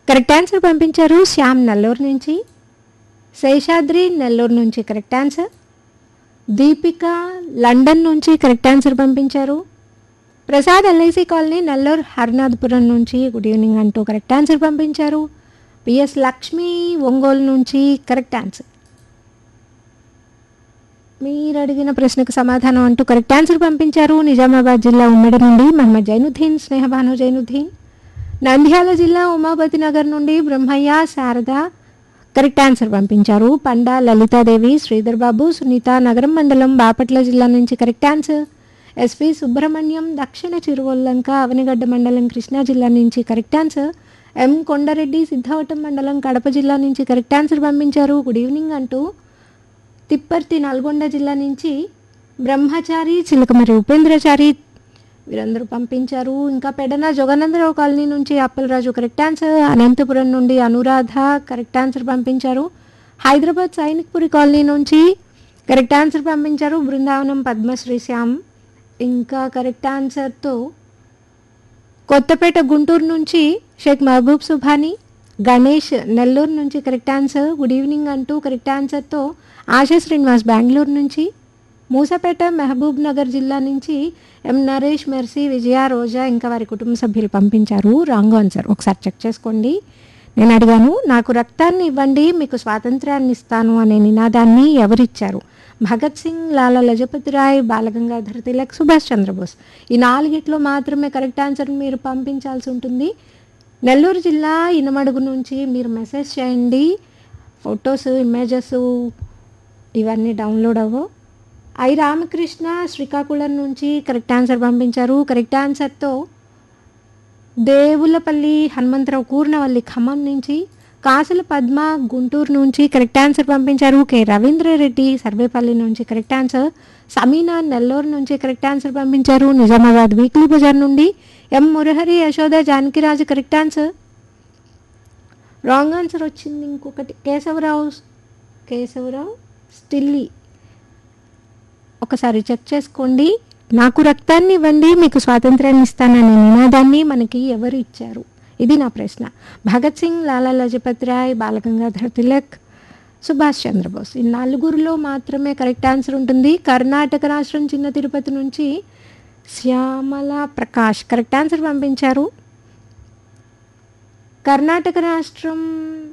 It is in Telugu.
కరెక్ట్ ఆన్సర్ పంపించారు శ్యామ్ నెల్లూరు నుంచి శేషాద్రి నెల్లూరు నుంచి కరెక్ట్ ఆన్సర్ దీపిక లండన్ నుంచి కరెక్ట్ ఆన్సర్ పంపించారు ప్రసాద్ ఎల్ఐసి కాలనీ నెల్లూరు హరినాథపురం నుంచి గుడ్ ఈవినింగ్ అంటూ కరెక్ట్ ఆన్సర్ పంపించారు పిఎస్ లక్ష్మి ఒంగోలు నుంచి కరెక్ట్ ఆన్సర్ మీరు అడిగిన ప్రశ్నకు సమాధానం అంటూ కరెక్ట్ ఆన్సర్ పంపించారు నిజామాబాద్ జిల్లా ఉమ్మడి నుండి మహమ్మద్ జైనుద్దీన్ స్నేహబాను జైనుద్దీన్ నంద్యాల జిల్లా ఉమాపతి నగర్ నుండి బ్రహ్మయ్య శారద కరెక్ట్ ఆన్సర్ పంపించారు పండా లలితాదేవి శ్రీధర్ బాబు సునీత నగరం మండలం బాపట్ల జిల్లా నుంచి కరెక్ట్ ఆన్సర్ ఎస్వి సుబ్రహ్మణ్యం దక్షిణ చిరువల్లంక అవనిగడ్డ మండలం కృష్ణా జిల్లా నుంచి correct answer M Kondareddy Siddavatam మండలం కడప జిల్లా నుంచి కరెక్ట్ ఆన్సర్ పంపించారు గుడ్ ఈవినింగ్ అంటూ తిప్పర్తి నల్గొండ జిల్లా నుంచి బ్రహ్మచారి చిలకమరి ఉపేంద్రచారి వీరందరూ పంపించారు ఇంకా పెడన జగనందరావు కాలనీ నుంచి అప్పలరాజు కరెక్ట్ ఆన్సర్ అనంతపురం నుండి అనురాధ కరెక్ట్ ఆన్సర్ పంపించారు హైదరాబాద్ సైనిక్పురి కాలనీ నుంచి కరెక్ట్ ఆన్సర్ పంపించారు బృందావనం పద్మశ్రీ శ్యామ్ ఇంకా కరెక్ట్ ఆన్సర్తో కొత్తపేట గుంటూరు నుంచి షేక్ మహబూబ్ సుభాని గణేష్ నెల్లూరు నుంచి కరెక్ట్ ఆన్సర్ గుడ్ ఈవినింగ్ అంటూ కరెక్ట్ ఆన్సర్తో ఆశా శ్రీనివాస్ బెంగళూరు నుంచి మూసపేట మహబూబ్ నగర్ జిల్లా నుంచి ఎం నరేష్ మెర్సీ విజయ రోజా ఇంకా వారి కుటుంబ సభ్యులు పంపించారు రాంగ్ ఆన్సర్ ఒకసారి చెక్ చేసుకోండి నేను అడిగాను నాకు రక్తాన్ని ఇవ్వండి మీకు స్వాతంత్రాన్ని ఇస్తాను అనే నినాదాన్ని ఎవరిచ్చారు భగత్ సింగ్ లాలా లజపతి రాయ్ బాలగంగాధర్ తిలక్ సుభాష్ చంద్రబోస్ ఈ నాలుగిట్లో మాత్రమే కరెక్ట్ ఆన్సర్ మీరు పంపించాల్సి ఉంటుంది నెల్లూరు జిల్లా ఇనమడుగు నుంచి మీరు మెసేజ్ చేయండి ఫొటోస్ ఇమేజెస్ ఇవన్నీ డౌన్లోడ్ అవ్వవు ఐ రామకృష్ణ శ్రీకాకుళం నుంచి కరెక్ట్ ఆన్సర్ పంపించారు కరెక్ట్ ఆన్సర్తో దేవులపల్లి హనుమంతరావు కూర్నవల్లి ఖమ్మం నుంచి కాసుల పద్మ గుంటూరు నుంచి కరెక్ట్ ఆన్సర్ పంపించారు కె రవీంద్రారెడ్డి సర్వేపల్లి నుంచి కరెక్ట్ ఆన్సర్ సమీనా నెల్లూరు నుంచి కరెక్ట్ ఆన్సర్ పంపించారు నిజామాబాద్ వీక్లీ బజార్ నుండి M Murahari Yashoda Janakiraju correct answer wrong answer వచ్చింది ఇంకొకటి కేశవరావు కేశవరావు స్టిల్లీ ఒకసారి చెక్ చేసుకోండి నాకు రక్తాన్ని ఇవ్వండి మీకు స్వాతంత్రాన్ని ఇస్తాననే నినాదాన్ని మనకి ఎవరు ఇచ్చారు ఇది నా ప్రశ్న భగత్ సింగ్ లాలా లజపతి రాయ్ బాలగంగాధర్ తిలక్ సుభాష్ చంద్రబోస్ ఈ నలుగురిలో మాత్రమే కరెక్ట్ ఆన్సర్ ఉంటుంది కర్ణాటక రాష్ట్రం చిన్న తిరుపతి నుంచి శ్యామల ప్రకాష్ కరెక్ట్ ఆన్సర్ పంపించారు కర్ణాటక రాష్ట్రం